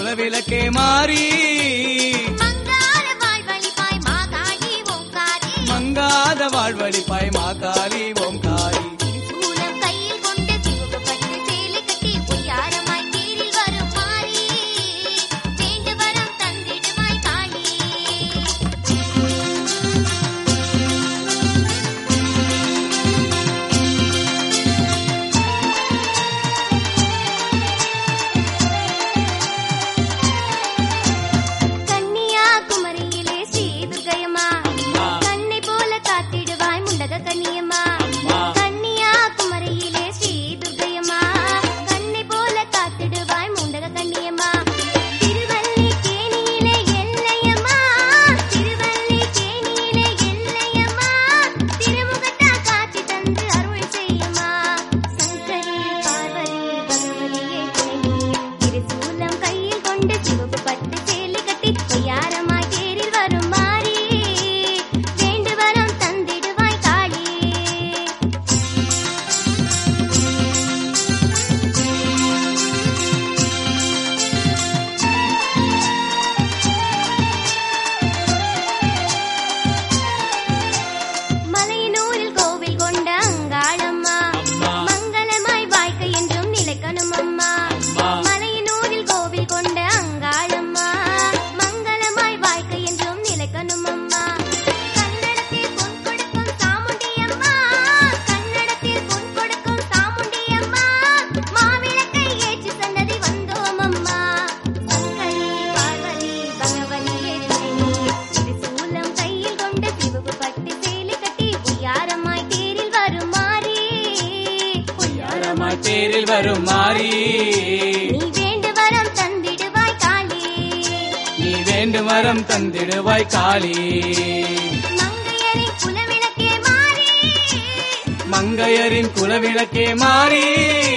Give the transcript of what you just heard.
குலவிளக்கே மாறி மங்கார வாழ்வழிப்பாய் மாகாளி ஓங்காரி மங்காத வாழ்வழிப்பாய் மாகாளி ஓம்காரி சூலம் கையில் கொண்டு சிவகப்பட்டு சேலை கட்டி பொய்யாரமாய் தேரில் வரும் மாறி வேண்டு வரம் தந்திடுவாய் காளி கன்னியாகுமரியிலே ஸ்ரீதுர்க்கையம்மா கண்ணை போல காத்திடுவாய் முண்டக கன்னியம்மா கன்னியாகுமரியிலே ஸ்ரீதுர்க்கையம்மா கண்ணை போல காத்திடுவாய் முண்டக கன்னியம்மா திருவல்லிக்கேணியிலே எல்லையம்மா திருவல்லிக்கேணியிலே எல்லையம்மா திருமுகத்தா காட்சி தந்து அருள் செய்யம்மா சங்கரி பார்வதி பகவதியே துணை திருசூலம் கையில் கொண்டு சிவப்பு பட்டு சேலை கட்டி பொய்யாரமாய் தேரில் வரும் மாறி வேண்டு வரம் தந்திடுவாய் காளி மலையனூரில் கோவில் கொண்ட அங்காளம்மா மங்களமாய் வாழ்க்கை என்றும் நிலைக்கணும் அம்மா மலையனூரில் கோவில் கொண்ட அங்காளம்மா மங்களமாய் வாழ்க்கை என்றும் நிலைக்கணும் அம்மா கன்னடத்தில் பொன் கொடுக்கும் சாமுண்டி அம்மா கன்னடத்தில் பொன் கொடுக்கும் சாமுண்டி அம்மா மாவிளக்கை ஏற்றி சன்னதி வந்தோம் அம்மா சங்கரி பார்வதி பகவதியே துணை திருசூலம் கையில் கொண்டு சிவப்பு பட்டு சேலை கட்டி பொய்யாரமாய் தேரில் வரும் மாறி யாரமாய் தேரில் வரும் மாறி நீ வேண்டு வரம் தந்திடுவாய் காளி நீ வேண்டும் வரம் தந்திடுவாய் காளி மங்கையரின் குலவிளக்கே மாறி மங்கையரின் குலவிளக்கே மாறி